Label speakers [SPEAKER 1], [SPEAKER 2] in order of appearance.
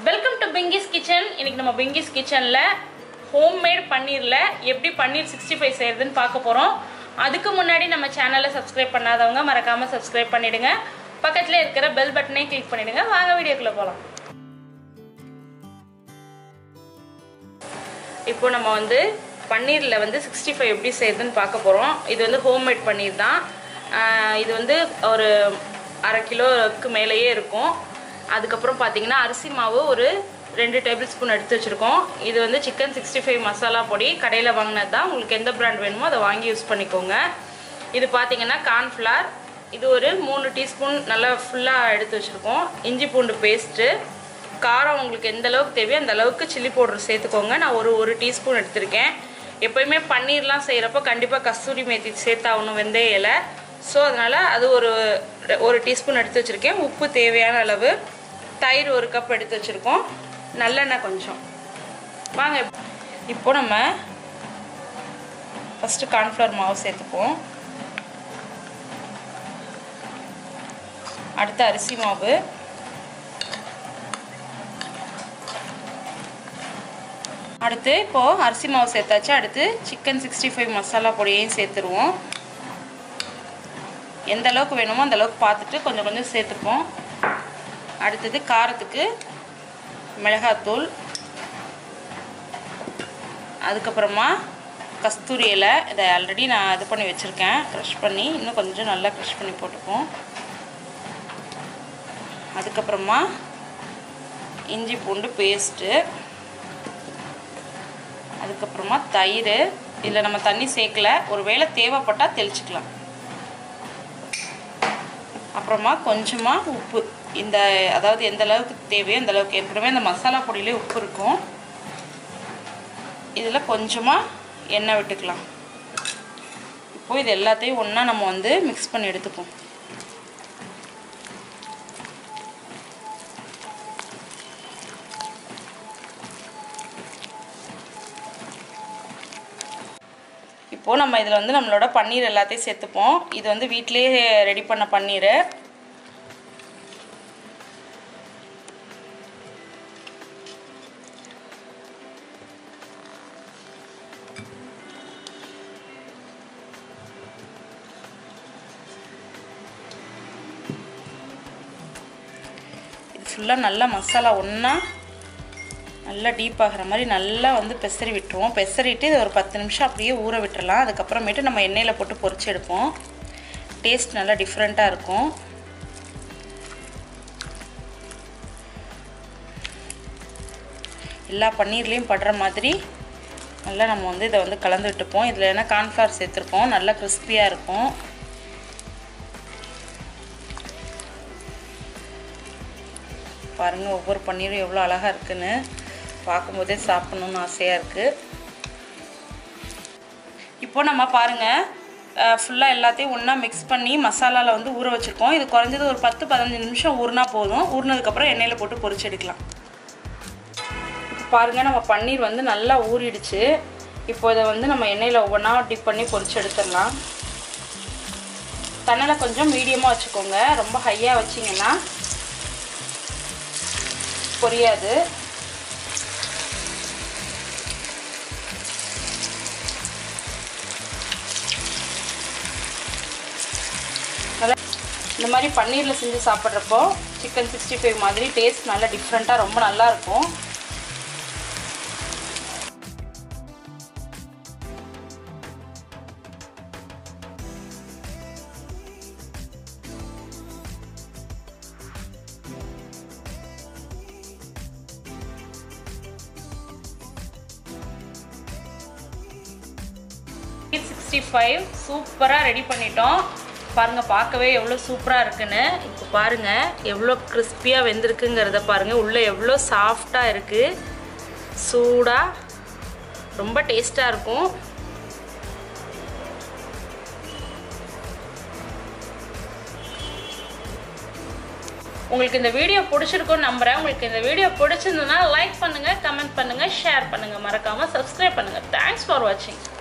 [SPEAKER 1] welcome to Pinky's kitchen இன்னைக்கு நம்ம பிங்கிஸ் கிச்சனில் ஹோம்மேட் பன்னீரில் எப்படி பன்னீர் சிக்ஸ்டி ஃபைவ் செய்கிறதுன்னு பார்க்க போகிறோம் அதுக்கு முன்னாடி நம்ம சேனலை சப்ஸ்கிரைப் பண்ணாதவங்க மறக்காமல் சப்ஸ்கிரைப் பண்ணிடுங்க பக்கத்தில் இருக்கிற பெல் பட்டனையும் கிளிக் பண்ணிடுங்க வாங்க வீடியோக்குள்ளே போகலாம் இப்போ நம்ம வந்து பன்னீரில் வந்து சிக்ஸ்டி ஃபைவ் எப்படி செய்யுதுன்னு பார்க்க போகிறோம் இது வந்து ஹோம்மேட் பன்னீர் தான் ஆஹ் இது வந்து ஒரு அரை கிலோவுக்கு மேலேயே இருக்கும் அதுக்கப்புறம் பார்த்தீங்கன்னா அரிசி மாவு ஒரு ரெண்டு டேபிள் ஸ்பூன் எடுத்து வச்சுருக்கோம் இது வந்து சிக்கன் சிக்ஸ்டி ஃபைவ் மசாலா பொடி கடையில் வாங்கினது தான் உங்களுக்கு எந்த பிராண்ட் வேணுமோ அதை வாங்கி யூஸ் பண்ணிக்கோங்க இது பார்த்தீங்கன்னா கார்ன்ஃப்ளவர் இது ஒரு மூணு டீஸ்பூன் நல்லா ஃபுல்லாக எடுத்து வச்சுருக்கோம் இஞ்சி பூண்டு பேஸ்ட்டு காரம் உங்களுக்கு எந்த அளவுக்கு தேவையோ அந்த அளவுக்கு சில்லி பவுடர் சேர்த்துக்கோங்க நான் ஒரு ஒரு டீஸ்பூன் எடுத்திருக்கேன் எப்போயுமே பன்னீர்லாம் செய்கிறப்போ கண்டிப்பாக கஸ்தூரி மேத்தி சேர்த்தாகணும் வெந்தய இலை ஸோ அதனால் அது ஒரு ஒரு டீஸ்பூன் எடுத்து வச்சுருக்கேன் உப்பு தேவையான அளவு தயிர் ஒரு கப் எடுத்து வச்சுருக்கோம் நல்லெண்ணெய் கொஞ்சம் வாங்க இப்போ நம்ம ஃபஸ்ட்டு கார்ன்ஃப்ளவர் மாவு சேர்த்துப்போம் அடுத்து அரிசி மாவு அடுத்து இப்போது அரிசி மாவு சேர்த்தாச்சு அடுத்து சிக்கன் சிக்ஸ்டி ஃபைவ் மசாலா பொடியையும் சேர்த்துருவோம் எந்த அளவுக்கு வேணுமோ அந்த அளவுக்கு பார்த்துட்டு கொஞ்சம் கொஞ்சம் சேர்த்துப்போம் அடுத்தது காரத்துக்கு மிளகாத்தூள் அதுக்கப்புறமா கஸ்தூரி இலை இதை ஆல்ரெடி நான் இது பண்ணி வச்சுருக்கேன் க்ரஷ் பண்ணி இன்னும் கொஞ்சம் நல்லா க்ரஷ் பண்ணி போட்டுப்போம் அதுக்கப்புறமா இஞ்சி பூண்டு பேஸ்ட்டு அதுக்கப்புறமா தயிர் இதில் நம்ம தண்ணி சேர்க்கல ஒரு வேளை தேவைப்பட்டால் தெளிச்சுக்கலாம் அப்புறமா கொஞ்சமாக உப்பு இந்த அதாவது எந்த அளவுக்கு தேவையோ அந்த அளவுக்கு ஏற்கனவே அந்த மசாலா பொடியிலே உப்பு இருக்கும் இதில் கொஞ்சமாக எண்ணெய் விட்டுக்கலாம் இப்போது இது எல்லாத்தையும் ஒன்றா நம்ம வந்து மிக்ஸ் பண்ணி எடுத்துப்போம் இப்போது நம்ம இதில் வந்து நம்மளோட பன்னீர் எல்லாத்தையும் சேர்த்துப்போம் இது வந்து வீட்டிலேயே ரெடி பண்ண பன்னீர் இது ஃபுல்லாக நல்லா மசாலா ஒன்றா நல்லா டீப் ஆகிற மாதிரி நல்லா வந்து பெசரி விட்டுருவோம் பெசரிட்டு இது ஒரு பத்து நிமிஷம் அப்படியே ஊற விட்டுறலாம் அதுக்கப்புறமேட்டு நம்ம எண்ணெயில் போட்டு பொரிச்சு எடுப்போம் டேஸ்ட் நல்லா டிஃப்ரெண்ட்டாக இருக்கும் எல்லா பன்னீர்லேயும் படுற மாதிரி நல்லா நம்ம வந்து இதை வந்து கலந்து விட்டுப்போம் இதில் என்ன கார்ன்ஃப்ளவர் சேர்த்துருக்கோம் நல்லா கிறிஸ்பியாக இருக்கும் பாருங்கள் ஒவ்வொரு பன்னீரும் எவ்வளோ அழகாக இருக்குன்னு பார்க்கும்போதே சாப்பிட்ணுன்னு ஆசையாக இருக்குது இப்போ நம்ம பாருங்கள் ஃபுல்லாக எல்லாத்தையும் ஒன்றா மிக்ஸ் பண்ணி மசாலாவில் வந்து ஊற வச்சுருக்கோம் இது குறைஞ்சது ஒரு பத்து பதினஞ்சு நிமிஷம் ஊறினா போதும் ஊறினதுக்கப்புறம் எண்ணெயில் போட்டு பொரிச்சு எடுக்கலாம் இப்போ பாருங்கள் நம்ம பன்னீர் வந்து நல்லா ஊறிடுச்சு இப்போ இதை வந்து நம்ம எண்ணெயில் ஒவ்வொன்றா டிப் பண்ணி பொரிச்சு எடுத்துடலாம் தண்ணியில் கொஞ்சம் மீடியமாக வச்சுக்கோங்க ரொம்ப ஹையாக வச்சிங்கன்னா பொரியாது நல்லா இந்த மாதிரி பன்னீரில் செஞ்சு சாப்பிட்றப்போ சிக்கன் சிக்ஸ்டி ஃபைவ் மாதிரி டேஸ்ட் நல்லா டிஃப்ரெண்ட்டாக ரொம்ப நல்லா இருக்கும் சிக்ஸ்டி ஃபைவ் சூப்பராக ரெடி பண்ணிட்டோம் பாருங்கள் பார்க்கவே எவ்வளோ சூப்பராக இருக்குன்னு இப்போ பாருங்கள் எவ்வளோ கிறிஸ்பியாக வெந்திருக்குங்கிறத பாருங்கள் உள்ளே எவ்வளோ சாஃப்டாக இருக்குது சூடாக ரொம்ப டேஸ்ட்டாக இருக்கும் உங்களுக்கு இந்த வீடியோ பிடிச்சிருக்கும்னு நம்புகிறேன் உங்களுக்கு இந்த வீடியோ பிடிச்சிருந்ததுன்னா லைக் பண்ணுங்கள் கமெண்ட் பண்ணுங்கள் ஷேர் பண்ணுங்கள் மறக்காமல் சப்ஸ்கிரைப் பண்ணுங்கள் தேங்க்ஸ் ஃபார் வாட்சிங்